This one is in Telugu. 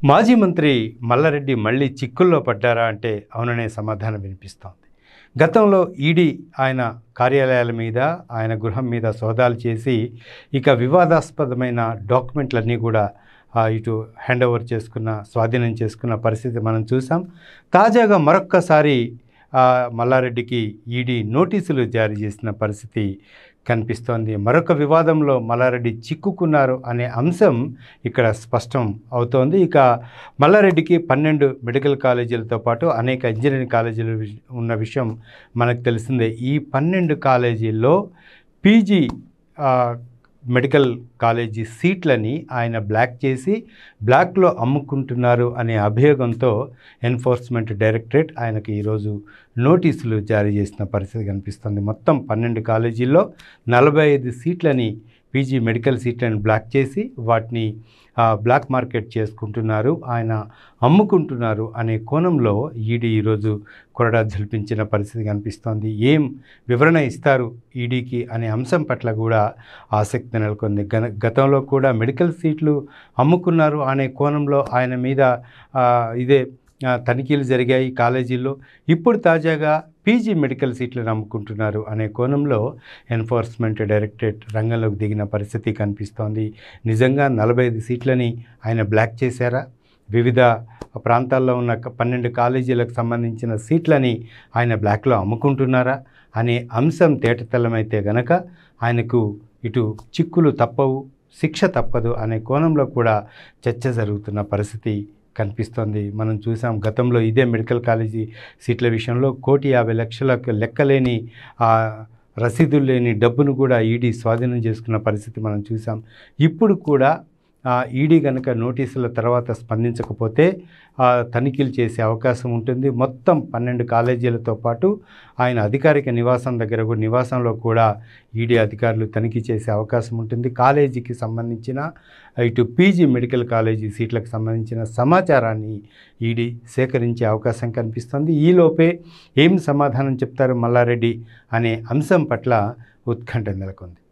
మాజీ మంత్రి మల్లారెడ్డి మళ్ళీ చిక్కుల్లో పడ్డారా అంటే అవుననే సమాధానం వినిపిస్తోంది గతంలో ఈడీ ఆయన కార్యాలయాల మీద ఆయన గృహం మీద సోదాలు చేసి ఇక వివాదాస్పదమైన డాక్యుమెంట్లన్నీ కూడా ఆ, ఇటు హ్యాండ్ ఓవర్ చేసుకున్న స్వాధీనం చేసుకున్న పరిస్థితి మనం చూసాం తాజాగా మరొక్కసారి ఆ, మల్లారెడ్డికి ఈడీ నోటీసులు జారీ చేసిన పరిస్థితి కనిపిస్తోంది మరొక వివాదంలో మల్లారెడ్డి చిక్కుకున్నారు అనే అంశం ఇక్కడ స్పష్టం అవుతోంది ఇక మల్లారెడ్డికి పన్నెండు మెడికల్ కాలేజీలతో పాటు అనేక ఇంజనీరింగ్ కాలేజీలు వి- ఉన్న విషయం మనకు తెలిసిందే ఈ పన్నెండు కాలేజీల్లో పీజీ ఆ, మెడికల్ కాలేజీ సీట్లని ఆయన బ్లాక్ చేసి బ్లాక్లో అమ్ముకుంటున్నారు అనే అభియోగంతో ఎన్ఫోర్స్మెంట్ డైరెక్టరేట్ ఆయనకి ఈరోజు నోటీసులు జారీ చేసిన పరిస్థితి కనిపిస్తుంది మొత్తం పన్నెండు కాలేజీల్లో నలభై ఐదు సీట్లని పీజీ మెడికల్ సీట్లను బ్లాక్ చేసి వాటిని ఆ, బ్లాక్ మార్కెట్ చేసుకుంటున్నారు ఆయన అమ్ముకుంటున్నారు అనే కోణంలో ఈడీ ఈరోజు కొరడా జల్పించిన పరిస్థితి కనిపిస్తోంది ఏం వివరణ ఇస్తారు ఈడీకి అనే అంశం పట్ల కూడా ఆసక్తి నెలకొంది గన గతంలో కూడా మెడికల్ సీట్లు అమ్ముకున్నారు అనే కోణంలో ఆయన మీద ఆ, ఇదే ఆ, తనిఖీలు జరిగాయి కాలేజీల్లో ఇప్పుడు తాజాగా పీజీ మెడికల్ సీట్లను అమ్ముకుంటున్నారు అనే కోణంలో ఎన్ఫోర్స్మెంట్ డైరెక్టరేట్ రంగంలోకి దిగిన పరిస్థితి కనిపిస్తోంది నిజంగా నలభై ఐదు సీట్లని ఆయన బ్లాక్ చేశారా వివిధ ప్రాంతాల్లో ఉన్న క- పన్నెండు కాలేజీలకు సంబంధించిన సీట్లని ఆయన బ్లాక్లో అమ్ముకుంటున్నారా అనే అంశం తేటతెల్లమైతే గనక ఆయనకు ఇటు చిక్కులు తప్పవు శిక్ష తప్పదు అనే కోణంలో కూడా చర్చ జరుగుతున్న పరిస్థితి కనిపిస్తోంది మనం చూసాం గతంలో ఇదే మెడికల్ కాలేజీ సీట్ల విషయంలో కోటి యాభై లక్షలకు లెక్కలేని ఆ, రసీదులు లేని డబ్బును కూడా ఈడీ స్వాధీనం చేసుకున్న పరిస్థితి మనం చూసాం ఇప్పుడు కూడా ఆ, ఈడీ కనుక నోటీసుల తర్వాత స్పందించకపోతే ఆ, తనిఖీలు చేసే అవకాశం ఉంటుంది మొత్తం పన్నెండు కాలేజీలతో పాటు ఆయన అధికారిక నివాసం దగ్గర కూడా నివాసంలో కూడా ఈడీ అధికారులు తనిఖీ చేసే అవకాశం ఉంటుంది కాలేజీకి సంబంధించిన ఇటు పీజీ మెడికల్ కాలేజీ సీట్లకు సంబంధించిన సమాచారాన్ని ఈడీ సేకరించే అవకాశం కనిపిస్తుంది ఈలోపే ఏం సమాధానం చెప్తారు మల్లారెడ్డి అనే అంశం పట్ల ఉత్కంఠ నెలకొంది